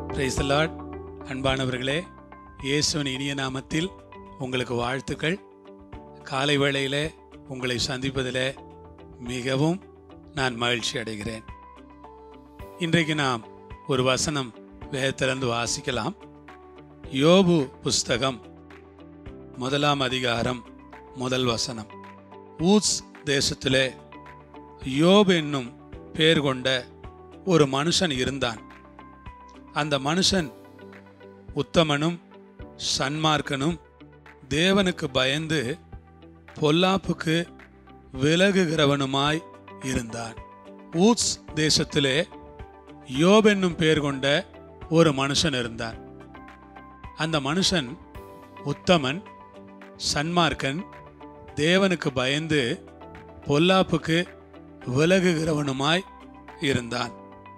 price Lord அன்பானவர்களே இயேசுவின் இனிய நாமத்தில் உங்களுக்கு வாழ்த்துக்கள் காலை வேளையிலே உங்களை சந்திப்பதிலே மிகவும் நான் மகிழ்ச்சி அடைகிறேன் இன்றைக்கு நாம் ஒரு வசனம் வேதத்திலிருந்து வாசிக்கலாம் யோபு புஸ்தகம் முதலாம் அதிகாரம் முதல் வசனம் ஊஸ் தேசத்திலே யோபு என்னும் பேர் கொண்ட ஒரு மனுஷன் இருந்தான் அந்த மனுஷன் உத்தமனும் சன்மார்க்கனும் தேவனுக்கு பயந்து பொல்லாப்புக்கு விலகுகிறவனுமாய் இருந்தான் ஊட்ஸ் தேசத்திலே யோப் என்னும் பெயர் கொண்ட ஒரு மனுஷன் இருந்தான் அந்த மனுஷன் உத்தமன் சன்மார்க்கன் தேவனுக்கு பயந்து பொல்லாப்புக்கு விலகுகிறவனுமாய் இருந்தான்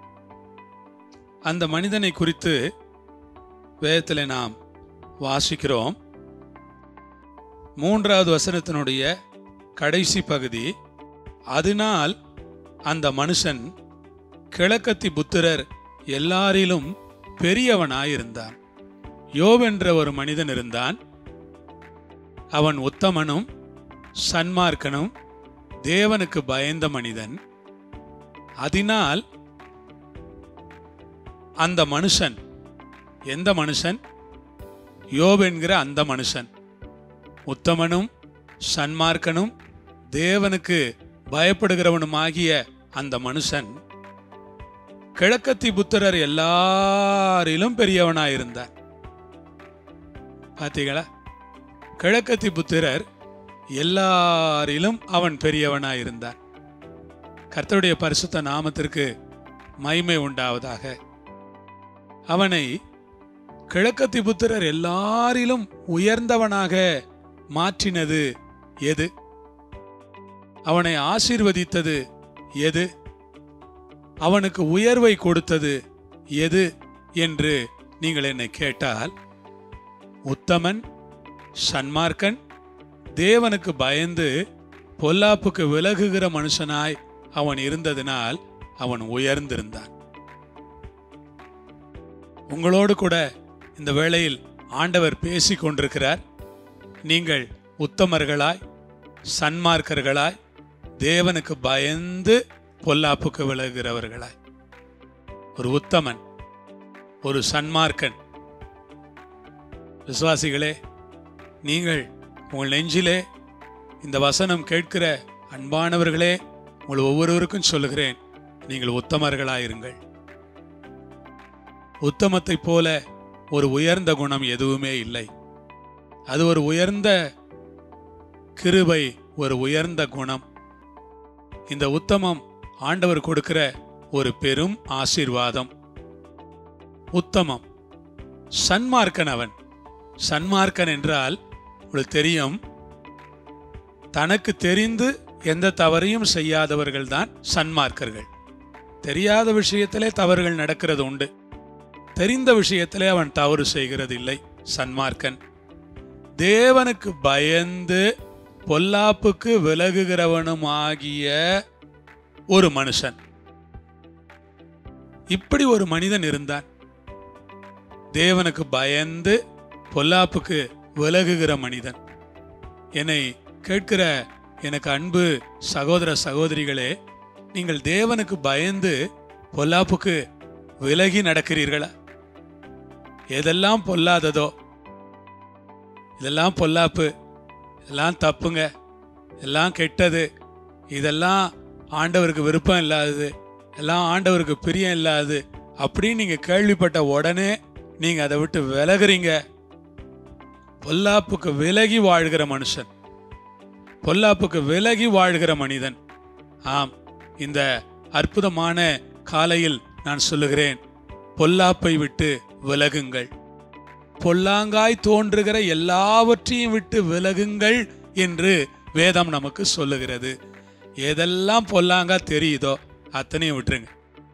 அந்த மனிதனை குறித்து வேதத்தில் நாம் வாசிக்கிறோம் மூன்றாவது வசனத்தினுடைய கடைசி பகுதி அதனால் அந்த மனுஷன் கிழக்கத்தி புத்திரர் எல்லாரிலும் பெரியவனாயிருந்தான் யோவென்ற ஒரு மனிதன் இருந்தான் அவன் உத்தமனும் சன்மார்க்கனும் தேவனுக்கு பயந்த மனிதன் அதனால் அந்த மனுஷன் எந்த மனுஷன் யோப் என்கிற அந்த மனுஷன் உத்தமனும் சன்மார்க்கனும் தேவனுக்கு பயப்படுகிறவனுமாகிய அந்த மனுஷன் கிழக்கத்தி புத்திரர் எல்லாரிலும் பெரியவனாயிருந்தான் பார்த்தீங்களா கிழக்கத்தி புத்திரர் எல்லாரிலும் அவன் பெரியவனாயிருந்தான் கர்த்தருடைய பரிசுத்த நாமத்திற்கு மகிமை உண்டாவதாக அவனை கிழக்கத்தி புத்திரர் எல்லாரிலும் உயர்ந்தவனாக மாற்றினது எது அவனை ஆசீர்வதித்தது எது அவனுக்கு உயர்வை கொடுத்தது எது என்று நீங்கள் என்னை கேட்டால் உத்தமன் சன்மார்க்கன் தேவனுக்கு பயந்து பொல்லாப்புக்கு விலகுகிற மனுஷனாய் அவன் இருந்ததினால் அவன் உயர்ந்திருந்தான் உங்களோடு கூட இந்த வேளையில் ஆண்டவர் பேசிக் கொண்டிருக்கிறார் நீங்கள் உத்தமர்களாய் சன்மார்க்கர்களாய் தேவனுக்கு பயந்து பொல்லாப்புக்கு விலகுகிறவர்களாய் ஒரு உத்தமன் ஒரு சன்மார்க்கன் விசுவாசிகளே நீங்கள் உங்கள் நெஞ்சிலே இந்த வசனம் கேட்கிற அன்பானவர்களே உங்கள் ஒவ்வொருவருக்கும் சொல்லுகிறேன் நீங்கள் உத்தமர்களாயிருங்கள் உத்தமத்தைப் போல ஒரு உயர்ந்த குணம் எதுவுமே இல்லை அது ஒரு உயர்ந்த கிருபை ஒரு உயர்ந்த குணம் இந்த உத்தமம் ஆண்டவர் கொடுக்கிற ஒரு பெரும் ஆசீர்வாதம் உத்தமம் சன்மார்க்கன் அவன் சன்மார்க்கன் என்றால் உங்களுக்கு தெரியும் தனக்கு தெரிந்து எந்த தவறையும் செய்யாதவர்கள் தான் சன்மார்க்கர்கள் தெரியாத விஷயத்திலே தவறுகள் நடக்கிறது உண்டு தெரிந்த விஷயத்திலே அவன் தவறு செய்கிறது இல்லை சன்மார்க்கன் தேவனுக்கு பயந்து பொல்லாப்புக்கு விலகுகிறவனுமாகிய ஒரு மனுஷன் இப்படி ஒரு மனிதன் இருந்தான் தேவனுக்கு பயந்து பொல்லாப்புக்கு விலகுகிற மனிதன் என்னை கேட்கிற எனக்கு அன்பு சகோதர சகோதரிகளே நீங்கள் தேவனுக்கு பயந்து பொல்லாப்புக்கு விலகி நடக்கிறீர்களா எதெல்லாம் பொல்லாததோ இதெல்லாம் பொல்லாப்பு இதெல்லாம் தப்புங்க எல்லாம் கெட்டது இதெல்லாம் ஆண்டவருக்கு விருப்பம் இல்லாதது எல்லாம் ஆண்டவருக்கு பிரியம் இல்லாதது அப்படின்னு நீங்க கேள்விப்பட்ட உடனே நீங்க அதை விட்டு விலகுறீங்க பொல்லாப்புக்கு விலகி வாழ்கிற மனுஷன் பொல்லாப்புக்கு விலகி வாழ்கிற மனிதன் ஆம் இந்த அற்புதமான காலையில் நான் சொல்லுகிறேன் பொல்லாப்பை விட்டு விலகுங்கள் பொல்லாங்காய் தோன்றுகிற எல்லாவற்றையும் விட்டு விலகுங்கள் என்று வேதம் நமக்கு சொல்லுகிறது எதெல்லாம் பொல்லாங்கா தெரியுதோ அத்தனையும் விட்டுருங்க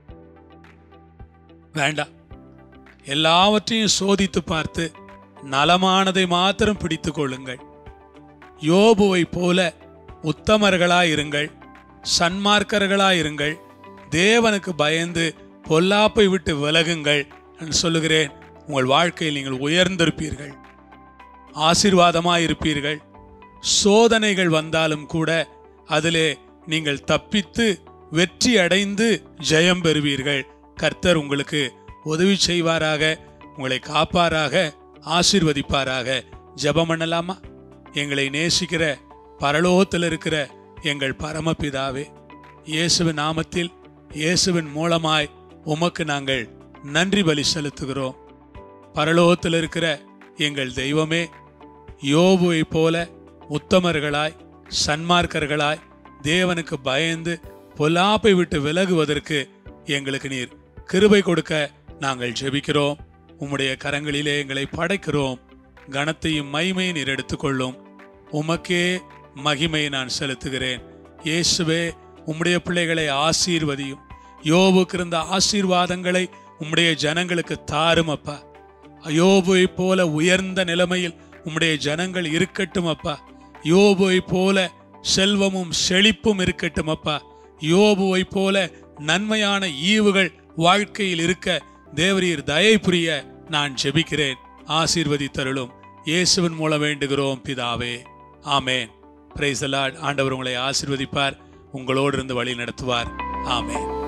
வேண்டாம் எல்லாவற்றையும் சோதித்து பார்த்து நலமானதை மாத்திரம் பிடித்துக் கொள்ளுங்கள் யோபுவை போல உத்தமர்களாயிருங்கள் சன்மார்க்கர்களாயிருங்கள் தேவனுக்கு பயந்து பொல்லாப்பை விட்டு விலகுங்கள் நான் சொல்லுகிறேன் உங்கள் வாழ்க்கையில் நீங்கள் உயர்ந்திருப்பீர்கள் ஆசீர்வாதமாய் இருப்பீர்கள் சோதனைகள் வந்தாலும் கூட அதிலே நீங்கள் தப்பித்து வெற்றி அடைந்து ஜெயம் பெறுவீர்கள் கர்த்தர் உங்களுக்கு உதவி செய்வாராக உங்களை காப்பாராக ஆசீர்வதிப்பாராக ஜெபம் பண்ணலாமா எங்களை நேசிக்கிற பரலோகத்தில் இருக்கிற எங்கள் பரமபிதாவே இயேசுவின் நாமத்தில் இயேசுவின் மூலமாய் உமக்கு நாங்கள் நன்றி பலி செலுத்துகிறோம் பரலோகத்தில் இருக்கிற எங்கள் தெய்வமே யோபுவை போல உத்தமர்களாய் சன்மார்க்கர்களாய் தேவனுக்கு பயந்து பொல்லாப்பை விட்டு விலகுவதற்கு எங்களுக்கு நீர் கிருபை கொடுக்க நாங்கள் ஜெபிக்கிறோம் உம்முடைய கரங்களிலே எங்களை படைக்கிறோம் கனத்தையும் மைமையும் நீர் எடுத்துக்கொள்ளும் உமக்கே மகிமையை நான் செலுத்துகிறேன் இயேசுவே உம்முடைய பிள்ளைகளை ஆசீர்வதியும் யோபுக்கு இருந்த ஆசீர்வாதங்களை உம்முடைய ஜனங்களுக்கு தாரும் அப்பா யோபுவை போல உயர்ந்த நிலைமையில் உம்முடைய ஜனங்கள் இருக்கட்டும் அப்பா யோபுவை போல செல்வமும் செழிப்பும் இருக்கட்டும் அப்பா யோபுவை போல நன்மையான ஈவுகள் வாழ்க்கையில் இருக்க தேவரீர் தயை புரிய நான் ஜெபிக்கிறேன் ஆசீர்வதித்தருளும் இயேசுவின் மூலம் வேண்டுகிறோம் பிதாவே ஆமேன் பிரைஸ் ஆண்டவர் உங்களை ஆசீர்வதிப்பார் உங்களோடு இருந்து வழி நடத்துவார் ஆமேன்